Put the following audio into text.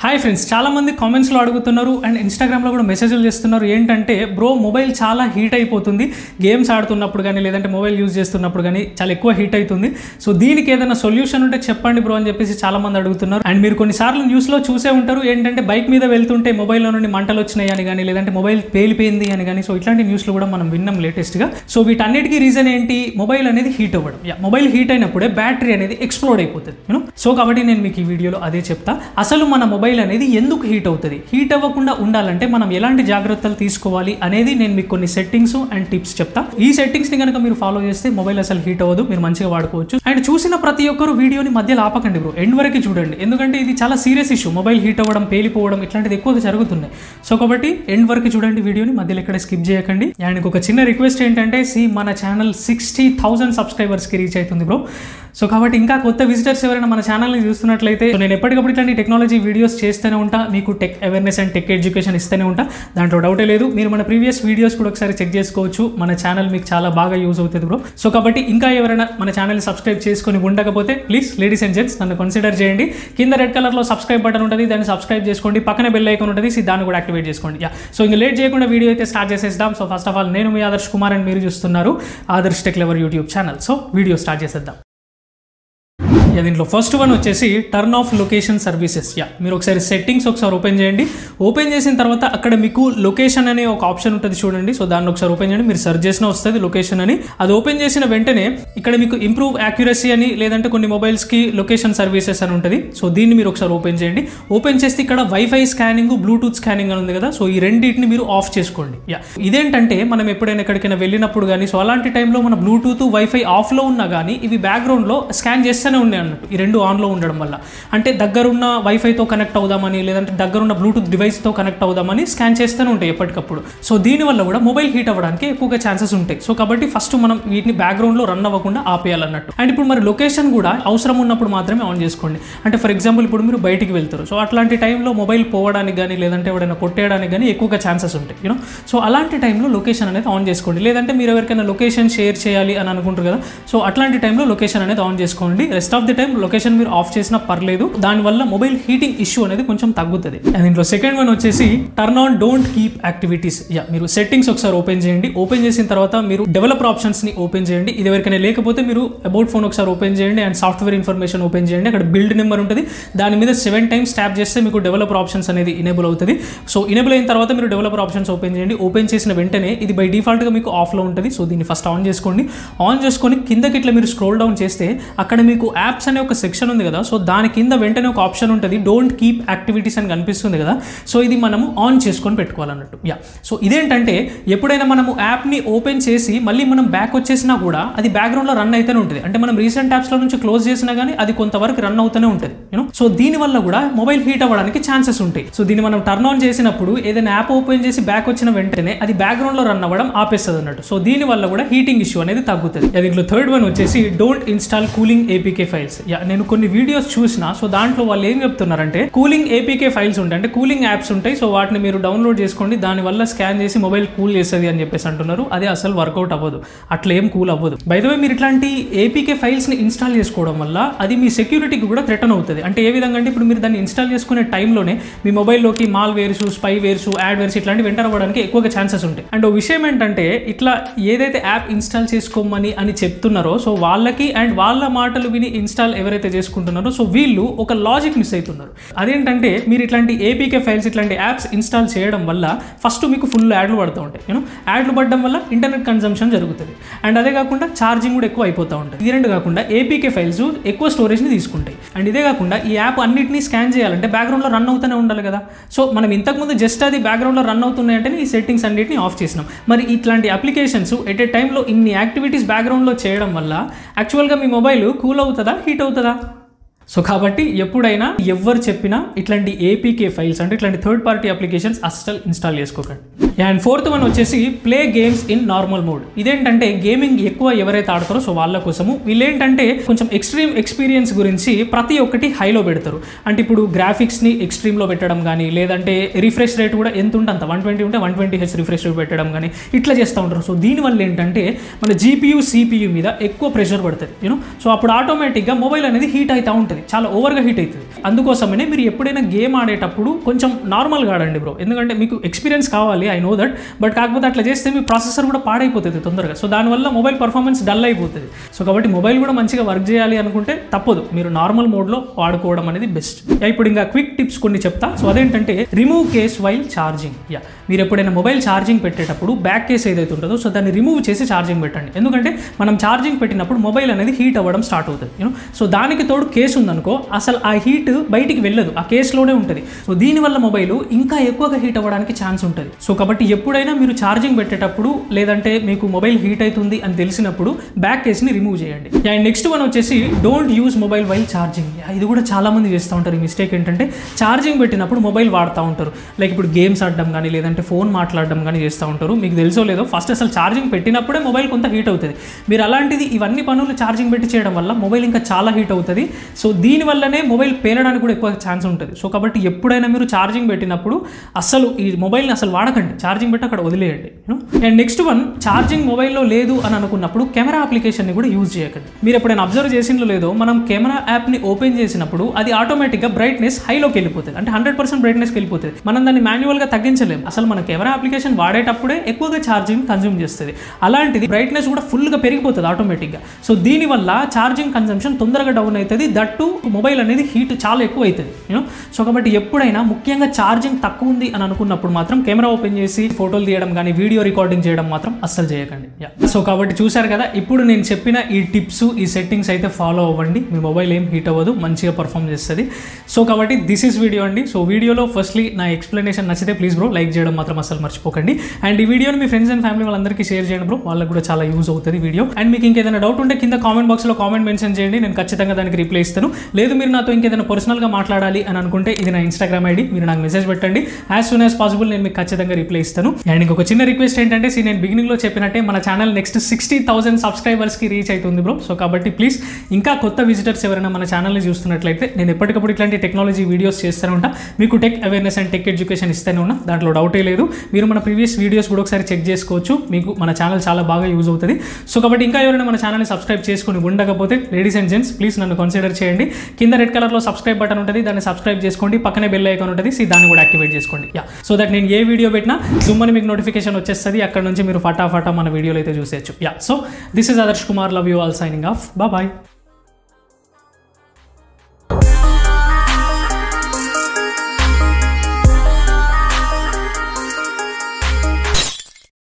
hi friends చాలా మంది కామెంట్స్లో అడుగుతున్నారు అండ్ ఇన్స్టాగ్రామ్లో కూడా మెసేజ్లు చేస్తున్నారు ఏంటంటే బ్రో మొబైల్ చాలా హీట్ అయిపోతుంది గేమ్స్ ఆడుతున్నప్పుడు కానీ లేదంటే మొబైల్ యూజ్ చేస్తున్నప్పుడు కానీ చాలా ఎక్కువ హీట్ అవుతుంది సో దీనికి ఏదైనా సొల్యూషన్ ఉంటే చెప్పండి బ్రో అని చెప్పేసి చాలా మంది అడుగుతున్నారు అండ్ మీరు కొన్నిసార్లు న్యూస్లో చూసే ఉంటారు ఏంటంటే బైక్ మీద వెళ్తుంటే మొబైల్లో నుండి మంటలు వచ్చినాయి అని కానీ లేదంటే మొబైల్ పేలిపోయింది అని కానీ సో ఇట్లాంటి న్యూస్లు కూడా మనం విన్నాం లేటెస్ట్గా సో వీటన్నిటికీ రీజన్ ఏంటి మొబైల్ అనేది హీట్ అవ్వడం యా మొబైల్ హీట్ అయినప్పుడే బ్యాటరీ అనేది ఎక్స్ప్లోడ్ అయిపోతుంది యూనో సో కాబట్టి నేను మీకు ఈ వీడియోలో అదే చెప్తా అసలు మన మొబైల్ అనేది ఎందుకు హీట్ అవుతుంది హీట్ అవ్వకుండా ఉండాలంటే మనం ఎలాంటి జాగ్రత్తలు తీసుకోవాలి అనేది నేను మీకు కొన్ని సెట్టింగ్స్ అండ్ టిప్స్ చెప్తా ఈ సెట్టింగ్స్ ని కనుక మీరు ఫాలో చేస్తే మొబైల్ అసలు హీట్ అవ్వదు మీరు మంచిగా వాడుకోవచ్చు అండ్ చూసిన ప్రతి ఒక్కరు వీడియోని మధ్యలో ఆపకండి బ్రో ఎండ్ వరకు చూడండి ఎందుకంటే ఇది చాలా సీరియస్ ఇష్యూ మొబైల్ హీట్ అవ్వడం పేలిపోవడం ఇట్లాంటిది ఎక్కువగా జరుగుతున్నాయి సో కాబట్టి ఎండ్ వరకు చూడండి వీడియోని మధ్యలో ఎక్కడ స్కిప్ చేయకండి అండ్ ఒక చిన్న రిక్వెస్ట్ ఏంటంటే సి మన ఛానల్ సిక్స్టీ థౌసండ్ సబ్స్క్రైబర్స్కి రీచ్ అవుతుంది బ్రో సో కాబట్టి ఇంకా కొత్త విజిటర్స్ ఎవరైనా మన ఛానల్ని చూస్తున్నట్లయితే సో నేను ఎప్పటికప్పుడు ఇట్లాంటి టెక్నాలజీ వీడియోస్ చేస్తూనే ఉంటా మీకు tech awareness and tech education ఇస్తూనే ఉంటా దాంట్లో డౌటే లేదు మీరు మన ప్రీవియస్ వీడియోస్ కూడా ఒకసారి చెక్ చేసుకోవచ్చు మన ఛానల్ మీకు చాలా బాగా యూజ్ అవుతుంది బ్రో సో కాబట్టి ఇంకా ఎవరైనా మన ఛానల్ సబ్స్క్రైబ్ చేసుకొని ఉండకపోతే ప్లీజ్ లేడీస్ అండ్ జెంట్స్ నన్ను కన్సిడర్ చేయండి కింద రెడ్ కలర్లో సబ్స్క్రైబ్ బటన్ ఉంటుంది దాన్ని సబ్స్క్రైబ్ చేసుకోండి పక్కన బెల్ ఐకాన్ ఉంటుంది సో దాన్ని కూడా యాక్టివేట్ చేసుకోండి యా సో ఇంకా లేట్ చేయకుండా వీడియో అయితే స్టార్ట్ చేసేద్దాం సో ఫస్ట్ ఆఫ్ ఆల్ నేను మీ ఆదర్శ్ కుమార్ అండ్ మీరు చూస్తున్నారు Adarsh tech lever YouTube channel so video start చేసేద్దాం యా దీంట్లో ఫస్ట్ వన్ వచ్చేసి turn off location services yeah మీరు ఒకసారి సెట్టింగ్స్ ఒకసారి ఓపెన్ చేయండి ఓపెన్ చేసిన తర్వాత అక్కడ మీకు లొకేషన్ అనే ఒక ఆప్షన్ ఉంటుంది చూడండి సో దాన్ని ఒకసారి ఓపెన్ చేయండి మీరు సెర్చ్ చేసిన వస్తుంది లొకేషన్ అని అది ఓపెన్ చేసిన వెంటనే ఇక్కడ మీకు ఇంప్రూవ్ యాక్యురసీ అని లేదంటే కొన్ని మొబైల్స్కి లొకేషన్ సర్వీసెస్ అని ఉంటుంది సో దీన్ని మీరు ఒకసారి ఓపెన్ చేయండి ఓపెన్ చేస్తే ఇక్కడ వైఫై స్కానింగ్ బ్లూటూత్ స్కానింగ్ అని ఉంది కదా సో ఈ రెండింటిని మీరు ఆఫ్ చేసుకోండి యా ఇదేంటంటే మనం ఎప్పుడైనా ఎక్కడికైనా వెళ్ళినప్పుడు కానీ సో అలాంటి టైంలో మన బ్లూటూత్ వైఫై ఆఫ్లో ఉన్నా కానీ ఇవి బ్యాక్గ్రౌండ్లో స్కాన్ చేస్తూనే ఉన్నాయి అన్నట్టు ఈ రెండు ఆన్లో ఉండడం వల్ల అంటే దగ్గరున్న వైఫైతో కనెక్ట్ అవుదామని లేదంటే దగ్గరున్న బ్లూటూత్ డివైస్తో కనెక్ట్ అవుదామని స్కాన్ చేస్తూనే ఉంటాయి ఎప్పటికప్పుడు సో దీనివల్ల కూడా మొబైల్ హీట్ అవ్వడానికి ఎక్కువగా ఛాన్సెస్ ఉంటాయి సో కాబట్టి ఫస్ట్ మనం వీటిని బ్యాక్గ్రౌండ్లో రన్ అవ్వకుండా ఆపేయాలన్నట్టు అండ్ ఇప్పుడు మరి లొకేషన్ కూడా అవసరం ఉన్నప్పుడు మాత్రమే ఆన్ చేసుకోండి అంటే ఫర్ ఎగ్జాంపుల్ ఇప్పుడు మీరు బయటికి వెళ్తారు సో అట్లాంటి టైంలో మొబైల్ పోవడానికి కానీ లేదంటే ఎవరైనా కొట్టేయడానికి కానీ ఎక్కువగా ఛాన్సెస్ ఉంటాయి యూనో సో అలాంటి టైంలో లొకేషన్ అనేది ఆన్ చేసుకోండి లేదంటే మీరు ఎవరికైనా లొకేషన్ షేర్ చేయాలి అని అనుకుంటారు కదా సో అట్లాంటి టైంలో లొకేషన్ అనేది ఆన్ చేసుకోండి rest of the time location మీరు ఆఫ్ చేసినా పర్లేదు దానివల్ల మొబైల్ హీటింగ్ ఇష్యూ అనేది కొంచెం తగ్గుతుంది అండ్ దీంట్లో సెకండ్ వన్ వచ్చేసి turn on don't keep activities yeah మీరు సెట్టింగ్స్ ఒకసారి ఓపెన్ చేయండి ఓపెన్ చేసిన తర్వాత మీరు డెవలపర్ ఆప్షన్స్ ని ఓపెన్ చేయండి ఇది ఎవరికైనా లేకపోతే మీరు అబౌట్ ఫోన్ ఒకసారి ఓపెన్ చేయండి అండ్ సాఫ్ట్వేర్ ఇన్ఫర్మేషన్ ఓపెన్ చేయండి అక్కడ బిల్డ్ నెంబర్ ఉంటుంది దాని మీద సెవెన్ టైమ్స్ ట్యాప్ చేస్తే మీకు డెవలపర్ ఆప్షన్స్ అనేది ఇనేబుల్ అవుతుంది సో ఇనేబుల్ అయిన తర్వాత మీరు డెవలపర్ ఆప్షన్స్ ఓపెన్ చేయండి ఓపెన్ చేసిన వెంటనే ఇది బై డిఫాల్ట్గా మీకు ఆఫ్లో ఉంటుంది సో దీన్ని ఫస్ట్ ఆన్ చేసుకోండి ఆన్ చేసుకొని కిందకి ఇట్లా మీరు స్క్రోల్ డౌన్ చేస్తే అక్కడ మీకు యాప్స్ అనే ఒక సెక్షన్ ఉంది కదా సో దాని కింద వెంటనే ఒక ఆప్షన్ ఉంటుంది డోంట్ కీప్ యాక్టివిటీస్ అని కనిపిస్తుంది కదా సో ఇది మనము ఆన్ చేసుకొని పెట్టుకోవాలన్నట్టు యా సో ఇదేంటంటే ఎప్పుడైనా మనము యాప్ని ఓపెన్ చేసి మళ్ళీ మనం బ్యాక్ వచ్చేసినా కూడా అది బ్యాక్గ్రౌండ్లో రన్ అయితేనే ఉంటుంది అంటే మనం రీసెంట్ యాప్స్లో నుంచి క్లోజ్ చేసినా కానీ అది కొంతవరకు రన్ అవుతూనే ఉంటుంది యూనో సో దీనివల్ల కూడా మొబైల్ హీట్ అవ్వడానికి ఛాన్సెస్ ఉంటాయి సో దీన్ని మనం టర్న్ ఆన్ చేసినప్పుడు ఏదైనా యాప్ ఓపెన్ చేసి బ్యాక్ వచ్చిన వెంటనే అది బ్యాక్గ్రౌండ్లో రన్ అవ్వడం ఆపేస్తుంది అన్నట్టు సో దీని వల్ల కూడా హీటింగ్ ఇష్యూ అనేది తగ్గుతుంది దీంట్లో థర్డ్ వన్ వచ్చేసి don't install cooling APK files yeah నేను కొన్ని వీడియోస్ చూసిన సో దాంట్లో వాళ్ళు ఏం చెప్తున్నారంటే కూలింగ్ ఏపీకే ఫైల్స్ ఉంటాయి అంటే కూలింగ్ యాప్స్ ఉంటాయి సో వాటిని మీరు డౌన్లోడ్ చేసుకోండి దానివల్ల స్కాన్ చేసి మొబైల్ కూల్ చేస్తుంది అని చెప్పేసి అంటున్నారు అది అసలు వర్కౌట్ అవ్వదు అట్లా ఏం కూల్ అవ్వదు బైదవే మీరు ఇట్లాంటి ఏపీకే ఫైల్స్ ని ఇన్స్టాల్ చేసుకోవడం వల్ల అది మీ సెక్యూరిటీకి కూడా థ్రెటన్ అవుతుంది అంటే ఏ విధంగా అంటే ఇప్పుడు మీరు దాన్ని ఇన్స్టాల్ చేసుకునే టైంలోనే మీ మొబైల్లోకి malware spyware adware ఇట్లాంటివి ఎంటర్ అవ్వడానికి ఎక్కువగా ఛాన్సెస్ ఉంటాయి అండ్ ఓ విషయం ఏంటంటే ఇట్లా ఏదైతే యాప్ ఇన్స్టాల్ చేసుకోమని అని చెప్తున్నారో సో వాళ్ళకి అండ్ వాళ్ళ మాటలు విని ఇన్స్టాల్ ఎవరైతే చేసుకుంటున్నారో సో వీళ్ళు ఒక లాజిక్ మిస్ అవుతున్నారు అదేంటంటే మీరు ఇట్లాంటి ఏపీకే ఫైల్స్ ఇట్లాంటి యాప్స్ ఇన్స్టాల్ చేయడం వల్ల ఫస్ట్ మీకు ఫుల్ యాడ్లు పడుతూ ఉంటాయి యూనో యాడ్లు పడడం వల్ల ఇంటర్నెట్ కన్సంప్షన్ జరుగుతుంది అండ్ అదే కాకుండా ఛార్జింగ్ కూడా ఎక్కువ అయిపోతూ ఉంటుంది ఇది రెండు కాకుండా ఏపీకే ఫైల్స్ ఎక్కువ స్టోరేజ్ని తీసుకుంటాయి అండ్ ఇదే కాకుండా ఈ యాప్ అన్నిటిని స్కాన్ చేయాలంటే బ్యాక్గ్రౌండ్లో రన్ అవుతూనే ఉండాలి కదా సో మనం ఇంతకుముందు జస్ట్ అది బ్యాక్గ్రౌండ్లో రన్ అవుతున్నాయంటే ఈ సెట్టింగ్స్ అన్నిటిని ఆఫ్ చేసినాం మరి ఇట్లాంటి అప్లికేషన్స్ ఎట్ ఏ టైంలో ఇన్ని యాక్టివిటీస్ బ్యాక్గ్రౌండ్లో చేయడం వల్ల యాక్చువల్గా మీ మొబైల్ కూల్ అవుతుందా హీట్ అవుతుందా సో కాబట్టి ఎప్పుడైనా ఎవరు చెప్పినా ఇట్లాంటి ఏపీకే ఫైల్స్ అంటే ఇట్లాంటి థర్డ్ పార్టీ అప్లికేషన్స్ అస్సలు ఇన్స్టాల్ చేసుకోకండి అండ్ ఫోర్త్ వన్ వచ్చేసి play games in normal mode ఇదేంటంటే గేమింగ్ ఎక్కువ ఎవరైతే ఆడతారో సో వాళ్ళ కోసము వీళ్ళేంటంటే కొంచెం ఎక్స్ట్రీమ్ ఎక్స్పీరియన్స్ గురించి ప్రతి ఒక్కటి హైలో పెడతారు అంటే ఇప్పుడు గ్రాఫిక్స్ని ఎక్స్ట్రీమ్లో పెట్టడం కానీ లేదంటే రిఫ్రెష్ రేట్ కూడా ఎంత ఉంటే అంత వన్ ట్వంటీ ఉంటే one twenty H refresh rate పెట్టడం కానీ ఇట్లా చేస్తూ ఉంటారు సో దీనివల్ల ఏంటంటే మన జీపీయూ సిపియూ మీద ఎక్కువ ప్రెషర్ పడుతుంది యూనో సో అప్పుడు ఆటోమేటిక్గా మొబైల్ అనేది హీట్ అవుతూ ఉంటుంది చాలా ఓవర్గా హీట్ అవుతుంది అందుకోసమనే మీరు ఎప్పుడైనా గేమ్ ఆడేటప్పుడు కొంచెం నార్మల్గా ఆడండి బ్రో ఎందుకంటే మీకు ఎక్స్పీరియన్స్ కావాలి ఐ నో దట్ బట్ కాకపోతే అట్లా చేస్తే మీ ప్రాసెసర్ కూడా పాడైపోతుంది తొందరగా సో దానివల్ల మొబైల్ పర్ఫార్మెన్స్ డల్ అయిపోతుంది సో కాబట్టి మొబైల్ కూడా మంచిగా వర్క్ చేయాలి అనుకుంటే తప్పదు మీరు నార్మల్ మోడ్లో వాడుకోవడం అనేది బెస్ట్ ఇప్పుడు ఇంకా క్విక్ టిప్స్ కొన్ని చెప్తా సో అదేంటంటే remove case while charging yeah మీరు ఎప్పుడైనా మొబైల్ ఛార్జింగ్ పెట్టేటప్పుడు బ్యాక్ కేస్ ఏదైతే ఉంటుందో సో దాన్ని రిమూవ్ చేసి ఛార్జింగ్ పెట్టండి ఎందుకంటే మనం ఛార్జింగ్ పెట్టినప్పుడు మొబైల్ అనేది హీట్ అవ్వడం స్టార్ట్ అవుతుంది యూనో సో దానికి తోడు కేసు ఉందనుకో అసలు ఆ హీట్ బయటికి వెళ్ళదు ఆ కేసులోనే ఉంటుంది సో దీనివల్ల మొబైల్ ఇంకా ఎక్కువగా హీట్ అవ్వడానికి ఛాన్స్ ఉంటుంది సో కాబట్టి ఎప్పుడైనా మీరు ఛార్జింగ్ పెట్టేటప్పుడు లేదంటే మీకు మొబైల్ హీట్ అవుతుంది అని తెలిసినప్పుడు బ్యాక్ కేస్ని రిమూవ్ చేయండి అండ్ నెక్స్ట్ వన్ వచ్చేసి don't use mobile while charging ఇది కూడా చాలా మంది చేస్తూ ఉంటారు ఈ మిస్టేక్ ఏంటంటే ఛార్జింగ్ పెట్టినప్పుడు మొబైల్ వాడుతూ ఉంటారు లైక్ ఇప్పుడు గేమ్స్ ఆడడం కానీ లేదంటే ఫోన్ మాట్లాడడం కానీ చేస్తూ ఉంటారు మీకు తెలుసో లేదో ఫస్ట్ అసలు ఛార్జింగ్ పెట్టినప్పుడే మొబైల్ కొంత హీట్ అవుతుంది మీరు అలాంటిది ఇవన్నీ పనులు ఛార్జింగ్ పెట్టి చేయడం వల్ల మొబైల్ ఇంకా చాలా హీట్ అవుతుంది సో దీనివల్లనే మొబైల్ పేలడానికి కూడా ఎక్కువ ఛాన్స్ ఉంటుంది సో కాబట్టి ఎప్పుడైనా మీరు ఛార్జింగ్ పెట్టినప్పుడు అసలు ఈ మొబైల్ని అసలు వాడకండి ఛార్జింగ్ పెట్టి అక్కడ వదిలేయండి అండ్ నెక్స్ట్ వన్ ఛార్జింగ్ మొబైల్లో లేదు అని అనుకున్నప్పుడు కెమెరా అప్లికేషన్ని కూడా యూజ్ చేయకండి మీరు ఎప్పుడైనా అబ్జర్వ్ చేసిందో లేదో మనం కెమెరా యాప్ని ఓపెన్ చేసినప్పుడు అది ఆటోమేటిక్గా బ్రైట్నెస్ హైలోకి వెళ్ళిపోతుంది అంటే హండ్రెడ్ పర్సెంట్ బ్రైట్నెస్కి వెళ్ళిపోతుంది మనం దాన్ని మాన్యువల్గా తగ్గించలేము అసలు మన కెమెరా అప్లికేషన్ వాడేటప్పుడే ఎక్కువగా ఛార్జింగ్ కన్జ్యూమ్ చేస్తుంది అలాంటిది బ్రైట్నెస్ కూడా ఫుల్గా పెరిగిపోతుంది ఆటోమేటిక్గా సో దీనివల్ల ఛార్జింగ్ కన్జంప్షన్ తొందరగా డౌన్ అవుతుంది దట్టు మొబైల్ అనేది హీట్ చాలా ఎక్కువ అవుతుంది యూనో సో కాబట్టి ఎప్పుడైనా ముఖ్యంగా ఛార్జింగ్ తక్కువ ఉంది అని అనుకున్నప్పుడు మాత్రం కెమెరా ఓపెన్ చేసి ఫోటోలు తీయడం కానీ వీడియో రికార్డింగ్ చేయడం మాత్రం అస్సలు చేయకండి యా సో కాబట్టి చూశారు కదా ఇప్పుడు నేను చెప్పిన ఈ టిప్స్ ఈ సెట్టింగ్స్ అయితే ఫాలో అవ్వండి మీ మొబైల్ ఏం హీట్ అవ్వదు మంచిగా పర్ఫామ్ చేస్తుంది సో కాబట్టి దిస్ ఇస్ వీడియో అండి సో వీడియోలో ఫస్ట్లీ నా ఎక్స్ప్లెనేషన్ నచ్చితే ప్లీజ్ బ్రో లైక్ చేయడం మాత్రం అసలు మర్చిపోకండి అండ్ ఈ వీడియోని మీ ఫ్రెండ్స్ అండ్ ఫ్యామిలీ వాళ్ళందరికీ షేర్ చేయండి బ్రో వాళ్ళకి కూడా చాలా యూజ్ అవుతుంది వీడియో అండ్ మీకు ఇంకేదైనా డౌట్ ఉంటే కింద కామెంట్ బాక్స్లో కామెంట్ మెన్షన్ చేయండి నేను ఖచ్చితంగా దానికి రిప్లై ఇస్తాను లేదు మీరు నాతో ఇంకేదైనా పర్సనల్గా మాట్లాడాలి అని అనుకుంటే ఇది నా ఇన్స్టాగ్రామ్ ఐడి మీరు నాకు మెసేజ్ పెట్టండి యాజ్ సూన్ యాజ్ పాసిబుల్ నేను మీకు ఖచ్చితంగా రిప్లై ఇస్తాను అండ్ ఇంకొక చిన్న రిక్వెస్ట్ ఏంటంటే see, నేను బిగినింగ్లో చెప్పినట్టే మన ఛానల్ నెక్స్ట్ సిక్స్టీ థౌసండ్ సబ్స్క్రైబర్స్కి రీచ్ అవుతుంది బ్రో సో కాబట్టి ప్లీజ్ ఇంకా కొత్త విజిటర్స్ ఎవరైనా మన ఛానల్ని చూస్తున్నట్లయితే నేను ఎప్పటికప్పుడు ఇట్లాంటి టెక్నాలజీ వీడియోస్ చేస్తూనే ఉంటా మీకు tech awareness and tech education ఇస్తూనే ఉన్నా దాంట్లో డౌటే లేదు మీరు మన ప్రీవియస్ వీడియోస్ కూడా ఒకసారి చెక్ చేసుకోవచ్చు మీకు మన ఛానల్ చాలా బాగా యూజ్ అవుతుంది సో కాబట్టి ఇంకా ఎవరైనా మన ఛానల్ని సబ్స్క్రైబ్ చేసుకుని ఉండకపోతే లేడీస్ అండ్ జెంట్స్ ప్లీజ్ నన్ను కన్సిడర్ చేయండి కింద రెడ్ కలర్లో సబ్స్క్రైబ్ బటన్ ఉంటుంది దాన్ని సబ్స్క్రైబ్ చేసుకోండి పక్కనే బెల్ ఐకాన్ ఉంటుంది సీ దాన్ని కూడా యాక్టివేట్ చేసుకోండి యా సో దట్ నేను ఏ వీడియో పెట్టినా జూమ్ అని మీకు నోటిఫికేషన్ వచ్చేస్తుంది అక్కడ నుంచి మీరు ఫటాఫటా మన వీడియోలో అయితే చూసేయచ్చు yeah so this is Adarsh Kumar love you all signing off bye